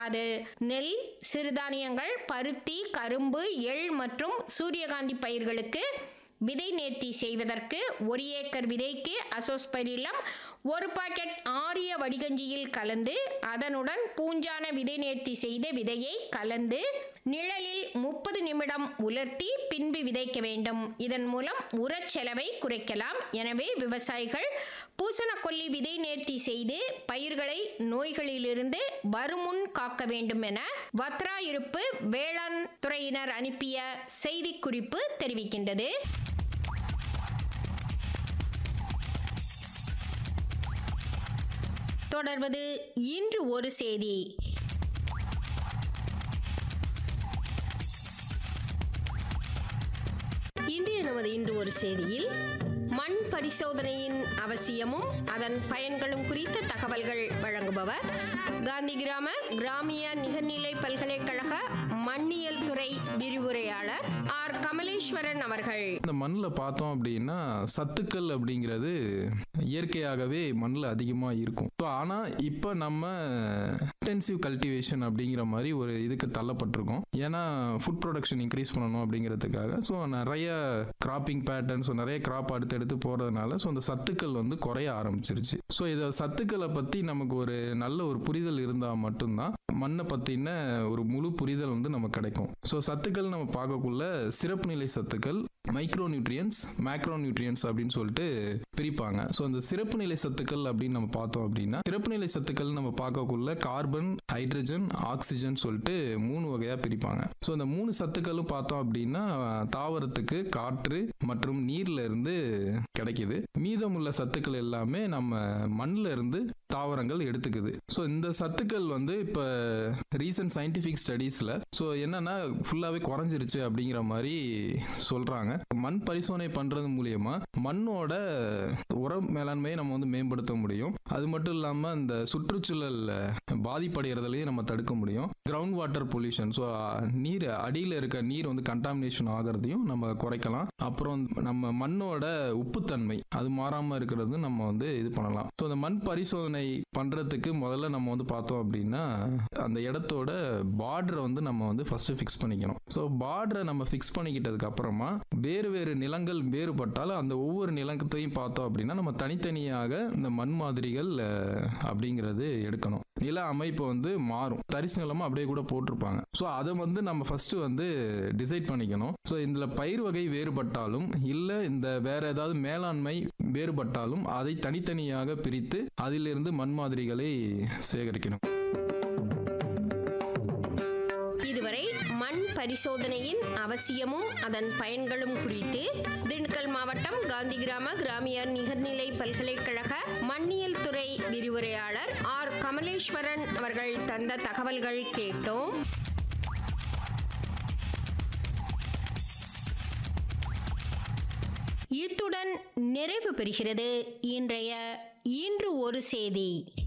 அது நெல் சிறுதானியங்கள் பருத்தி கரும்பு எள் மற்றும் சூரியகாந்தி பயிர்களுக்கு விதை நேர்த்தி செய்வதற்கு ஒரு ஏக்கர் விதைக்கு அசோஸ்பரிலம் ஒரு பாக்கெட் ஆரிய வடிகஞ்சியில் கலந்து அதனுடன் பூஞ்சான விதை நேர்த்தி செய்த விதையை கலந்து நிழலில் முப்பது நிமிடம் உலர்த்தி பின்பு விதைக்க வேண்டும் இதன் மூலம் உரச் செலவை குறைக்கலாம் எனவே விவசாயிகள் பூசணக்கொல்லி விதை நேர்த்தி செய்து பயிர்களை நோய்களிலிருந்து வருமுன் காக்க வேண்டும் என வத்ரா இருப்பு வேளாண் துறையினர் அனுப்பிய செய்திக்குறிப்பு தெரிவிக்கின்றது தொடர்வது இன்று ஒரு செய்தி இன்றைய நமது இன்று ஒரு செய்தியில் மண் பரிசோதனையின் அவசியமும் அதன் பயன்களும் குறித்த தகவல்கள் வழங்குபவர் காந்தி கிராம கிராமிய நிகர்நிலை பல்கலைக்கழக மண்ணியல் துறை விரிவுரையாளர் ஆர் கமலேஸ்வரன் அவர்கள் இந்த மண்ணில் பார்த்தோம் அப்படின்னா சத்துக்கள் அப்படிங்கிறது இயற்கையாகவே மண்ணில் அதிகமாக இருக்கும் ஸோ ஆனால் இப்போ நம்ம இன்டென்சிவ் கல்டிவேஷன் அப்படிங்கிற மாதிரி ஒரு இதுக்கு தள்ளப்பட்டிருக்கோம் ஏன்னா ஃபுட் ப்ரொடக்ஷன் இன்க்ரீஸ் பண்ணணும் அப்படிங்கிறதுக்காக ஸோ நிறைய கிராப்பிங் பேட்டர்ன் ஸோ நிறைய கிராப் அடுத்தடுத்து போகிறதுனால ஸோ அந்த சத்துக்கள் வந்து குறைய ஆரம்பிச்சிருச்சு ஸோ இதை சத்துக்களை பற்றி நமக்கு ஒரு நல்ல ஒரு புரிதல் இருந்தால் மட்டும்தான் மண்ணை பற்றின ஒரு முழு புரிதல் வந்து நமக்கு கிடைக்கும் ஸோ சத்துக்கள் நம்ம பார்க்கக்குள்ள சிறப்பு நிலை சத்துக்கள் மைக்ரோ நியூட்ரியன்ஸ் மேக்ரோ நியூட்ரியன்ஸ் அப்படின்னு சொல்லிட்டு பிரிப்பாங்க ஸோ அந்த சிறப்பு நிலை சத்துக்கள் அப்படின்னு நம்ம பார்த்தோம் அப்படின்னா சிறப்பு நிலை சத்துக்கள் நம்ம பார்க்கக்குள்ள கார்பன் ஹைட்ரஜன் ஆக்சிஜன் சொல்லிட்டு மூணு வகையாக பிரிப்பாங்க ஸோ அந்த மூணு சத்துக்களும் பார்த்தோம் அப்படின்னா தாவரத்துக்கு காற்று மற்றும் நீர்ல இருந்து கிடைக்குது மீதமுள்ள சத்துக்கள் எல்லாமே நம்ம மண்ணில் இருந்து தாவரங்கள் எடுத்துக்குது ஸோ இந்த சத்துக்கள் வந்து இப்போ ரீசன்ட் சயின்டிஃபிக் ஸ்டடீஸில் ஸோ என்னன்னா ஃபுல்லாகவே குறைஞ்சிருச்சு அப்படிங்கிற மாதிரி சொல்கிறாங்க மண் பரிசோதனை பண்ணுறது மூலியமா மண்ணோட உர மேலாண்மையை நம்ம வந்து மேம்படுத்த முடியும் அது மட்டும் இல்லாமல் இந்த சுற்றுச்சூழல் பாதிப்படைகிறதுலையும் நம்ம தடுக்க முடியும் கிரவுண்ட் வாட்டர் பொல்யூஷன் ஸோ நீர் அடியில் இருக்க நீர் வந்து கண்டாமினேஷன் ஆகிறதையும் நம்ம குறைக்கலாம் அப்புறம் நம்ம மண்ணோட உப்புத்தன்மை அது மாறாமல் இருக்கிறது நம்ம வந்து இது பண்ணலாம் ஸோ அந்த மண் பரிசோதனை பண்ணுறதுக்கு முதல்ல நம்ம வந்து பார்த்தோம் அப்படின்னா அந்த இடத்தோட பார்டரை வந்து நம்ம வந்து ஃபர்ஸ்ட் ஃபிக்ஸ் பண்ணிக்கணும் ஸோ பார்டரை நம்ம ஃபிக்ஸ் பண்ணிக்கிட்டதுக்கு அப்புறமா வேறு வேறு நிலங்கள் வேறுபட்டாலும் அந்த ஒவ்வொரு நிலத்தையும் பார்த்தோம் அப்படின்னா நம்ம தனித்தனியாக இந்த மண் மாதிரிகள் அஹ், அப்படிங்கிறது எடுக்கணும் நில அமைப்பு வந்து மாறும் தரிசு நிலமா அப்படியே கூட போட்டிருப்பாங்க ஸோ அதை வந்து நம்ம ஃபர்ஸ்ட் வந்து டிசைட் பண்ணிக்கணும் ஸோ இதில் பயிர் வகை வேறுபட்டாலும் இல்லை இந்த வேற ஏதாவது மேலாண்மை வேறுபட்டாலும் அதை தனித்தனியாக பிரித்து அதிலிருந்து மண் மாதிரிகளை சேகரிக்கணும் இதுவரை மண் பரிசோதனையின் அவசியமும் அதன் பயன்களும் குறித்து திண்டுக்கல் மாவட்டம் காந்தி கிராம கிராமிய நிகர்நிலை பல்கலைக்கழக மண்ணியல் துறை விரிவுரையாளர் ஆர் கமலேஸ்வரன் அவர்கள் தந்த தகவல்கள் கேட்டோம் இத்துடன் நிறைவு பெறுகிறது இன்றைய இன்று ஒரு செய்தி